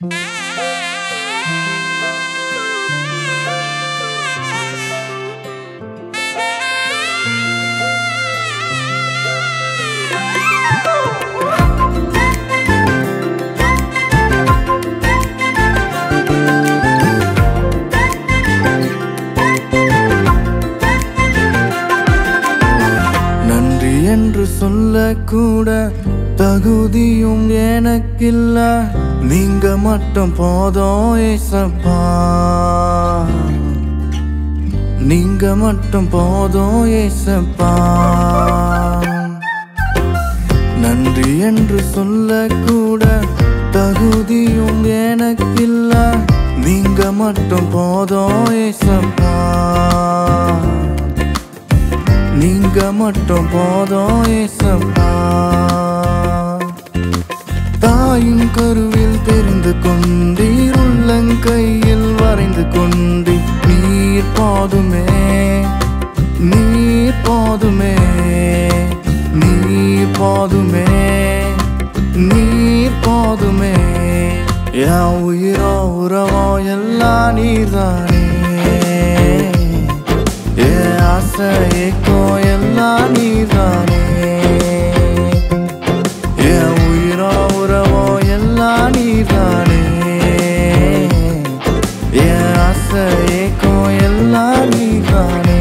நன்றி என்று சொல்லக்கூட தகுதியும் எனக்கில்ல நீங்க மட்டும் போதும் ஏசப்பா நீங்க மட்டும் போதும் ஏசப்பா நன்றி என்று சொல்லக்கூட தகுதியும் எனக்கில்ல நீங்க மட்டும் போதும் ஏசப்பா நீங்க மட்டும் போதும் ஏசப்பா தாயின் கருவில் தெரிந்து கொண்டீர் உள்ளங்கையில் வரைந்து கொண்டீர் நீர் போதுமே நீர் போதுமே நீர் போதுமே நீர் போதுமே என் உயிரோ உறவோ எல்லாம் நீர்தானே ஏ ஆசை ஏக்கோ எல்லாம் நீதானே ஏ உயிரோ உறவோ எல்லாம் நீதானே ஏ ஆசை ஏக்கோ எல்லாம் நீதானே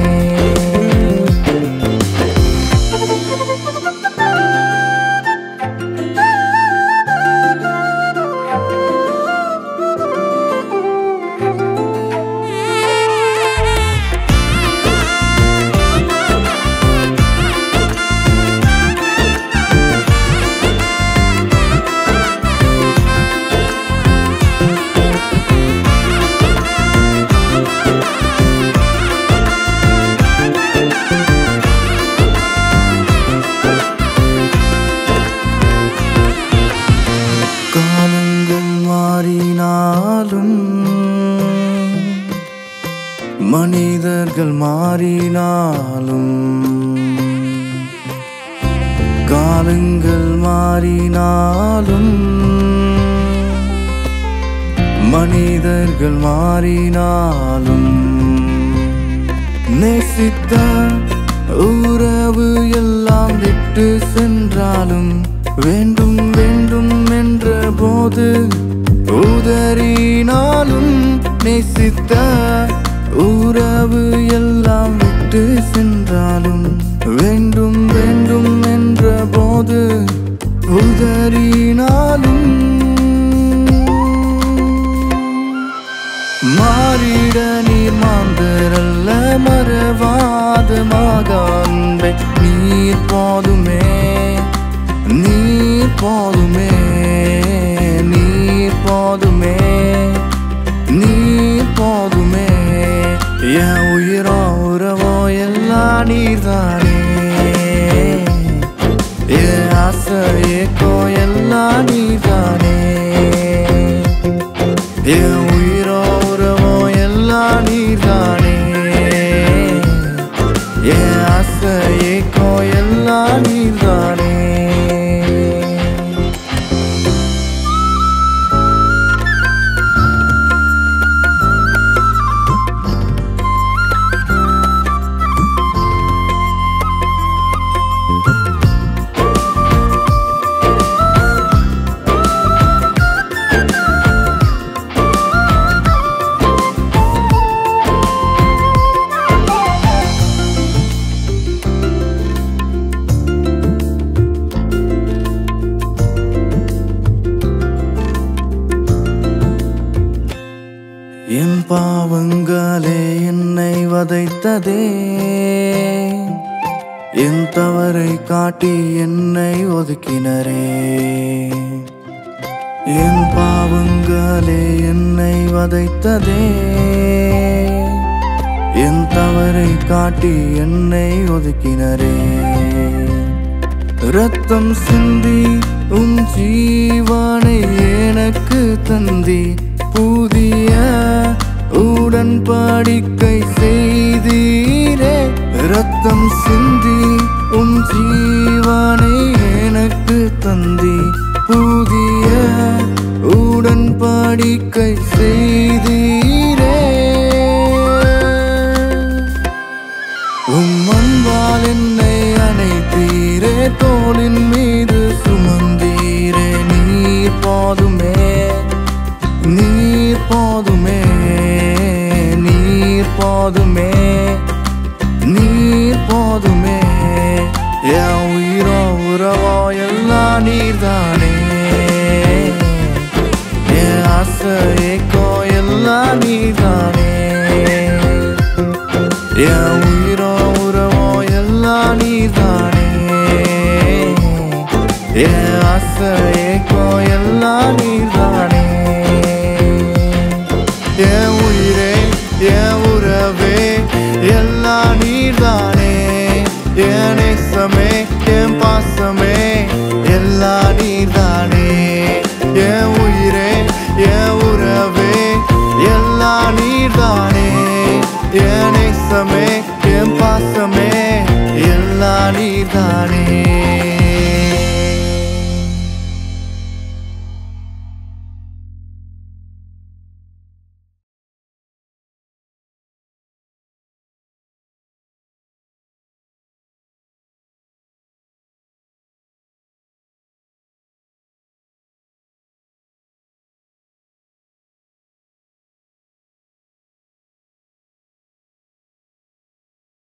காலங்கள் மாறினாலும் மனிதர்கள் மாறினாலும் காலங்கள் மாறினாலும் மனிதர்கள் மாறினாலும் நேசித்த உறவு எல்லாம் விட்டு சென்றாலும் வேண்டும் வேண்டும் என்ற போது உதறினாலும் நேசித்த உறவு எல்லாம் விட்டு சென்றாலும் வேண்டும் வேண்டும் என்ற போது உதறினாலும் மாறிட நீர் மாந்தரல்ல மறவாத மகான்பை நீர் போதுமே நீர் போதுமே நீர் போதுமே நீர் போதுமே என் உயிரோ உறவோ எல்லாம் நீர்தானே என் ஆசை ஏக்கோ எல்லாம் நீர்தானே என் உயிரோ உறவோ எல்லாம் நீர்தானே என் ஆசை ஏக்கோ எல்லாம் நீர்தானே என் பாவங்களே என்னை வதைத்ததே என் தவறை காட்டி என்னை ஒதுக்கினரே என் பாவங்களே என்னை வதைத்ததே என் தவறை காட்டி என்னை ஒதுக்கினரே ரத்தம் சிந்தி உன் ஜீவனை எனக்கு தந்தி புதிய உடன்படிக்கை செய்தீரே ரத்தம் சிந்தி உன் ஜீவனை எனக்கு தந்தி புதிய உடன்படி நேசமே எல்லாம் நீதானே